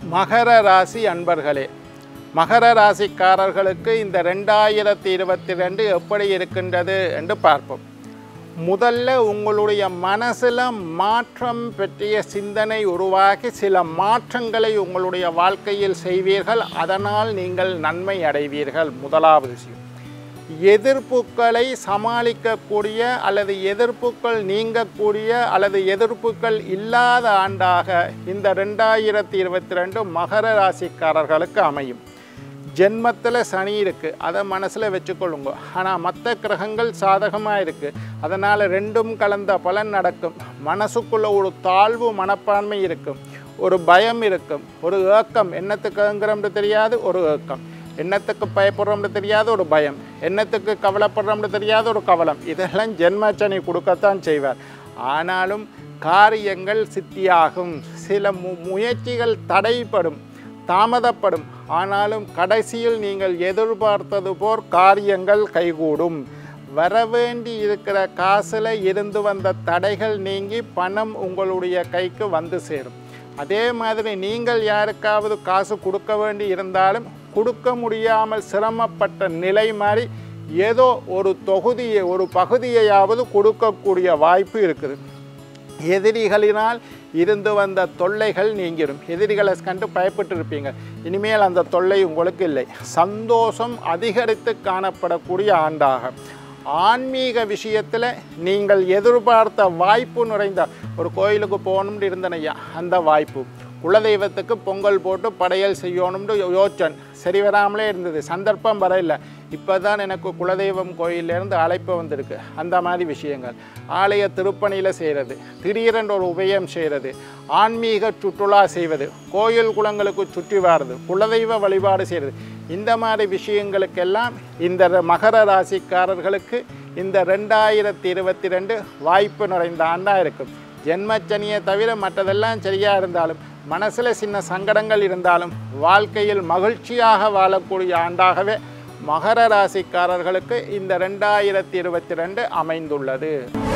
மகர ராசி அன்பர்களே மகர ராசிக்காரர்களுக்கு இந்த ரெண்டாயிரத்தி இருபத்தி ரெண்டு எப்படி இருக்கின்றது என்று பார்ப்போம் முதல்ல உங்களுடைய மனசில் மாற்றம் பற்றிய சிந்தனை உருவாகி சில மாற்றங்களை உங்களுடைய வாழ்க்கையில் செய்வீர்கள் அதனால் நீங்கள் நன்மை அடைவீர்கள் முதலாவது விஷயம் எதிர்ப்புகளை சமாளிக்கக்கூடிய அல்லது எதிர்ப்புகள் நீங்கக்கூடிய அல்லது எதிர்ப்புகள் இல்லாத ஆண்டாக இந்த ரெண்டாயிரத்தி இருபத்தி ரெண்டு மகர ராசிக்காரர்களுக்கு அமையும் ஜென்மத்தில் சனி இருக்குது அதை மனசில் வச்சுக்கொள்ளுங்க ஆனால் மற்ற கிரகங்கள் சாதகமாக இருக்குது அதனால் ரெண்டும் கலந்த பலன் நடக்கும் மனசுக்குள்ள ஒரு தாழ்வு மனப்பான்மை இருக்கும் ஒரு பயம் இருக்கும் ஒரு ஏக்கம் என்னத்துக்குங்கிறோம்னு தெரியாது ஒரு ஏக்கம் என்னத்துக்கு பயப்படுறோம்னு தெரியாத ஒரு பயம் என்னத்துக்கு கவலைப்படுறோம்னு தெரியாத ஒரு கவலம் இதெல்லாம் ஜென்மச்சனி கொடுக்கத்தான் செய்வார் ஆனாலும் காரியங்கள் சித்தியாகும் சில மு முயற்சிகள் தடைப்படும் தாமதப்படும் ஆனாலும் கடைசியில் நீங்கள் எதிர்பார்த்தது போர் காரியங்கள் கைகூடும் வரவேண்டி இருக்கிற காசில் இருந்து வந்த தடைகள் நீங்கி பணம் உங்களுடைய கைக்கு வந்து சேரும் அதே மாதிரி நீங்கள் யாருக்காவது காசு கொடுக்க வேண்டி இருந்தாலும் கொடுக்க முடியாமல் சிரமப்பட்ட நிலை மாதிரி ஏதோ ஒரு தொகுதியை ஒரு பகுதியையாவது கொடுக்கக்கூடிய வாய்ப்பு இருக்குது எதிரிகளினால் இருந்து வந்த தொல்லைகள் நீங்கிடும் எதிரிகளை கண்டு பயப்பட்டு இருப்பீங்க இனிமேல் அந்த தொல்லை உங்களுக்கு இல்லை சந்தோஷம் அதிகரித்து காணப்படக்கூடிய ஆண்டாக ஆன்மீக விஷயத்தில் நீங்கள் எதிர்பார்த்த வாய்ப்பு நிறைந்த ஒரு கோயிலுக்கு போகணும்னு இருந்தனையா அந்த வாய்ப்பு குலதெய்வத்துக்கு பொங்கல் போட்டு படையல் செய்யணும்னு யோசன் சரி வராமலே இருந்தது சந்தர்ப்பம் வரையில்லை இப்போ தான் எனக்கு குலதெய்வம் கோயிலேருந்து அழைப்பு வந்திருக்கு அந்த மாதிரி விஷயங்கள் ஆலய திருப்பணியில் செய்கிறது திடீரென்று ஒரு உபயம் செய்கிறது ஆன்மீக சுற்றுலா செய்வது கோயில் குளங்களுக்கு சுற்றி வாருது குலதெய்வ வழிபாடு செய்கிறது இந்த மாதிரி விஷயங்களுக்கெல்லாம் இந்த ர- மகர ராசிக்காரர்களுக்கு இந்த ரெண்டாயிரத்தி இருபத்தி ரெண்டு வாய்ப்பு நிறைந்த ஆண்டாக இருக்கும் ஜென்மச்சனியை தவிர மற்றதெல்லாம் சரியாக இருந்தாலும் மனசில் சின்ன சங்கடங்கள் இருந்தாலும் வாழ்க்கையில் மகிழ்ச்சியாக வாழக்கூடிய ஆண்டாகவே மகர ராசிக்காரர்களுக்கு இந்த ரெண்டாயிரத்தி இருபத்தி ரெண்டு அமைந்துள்ளது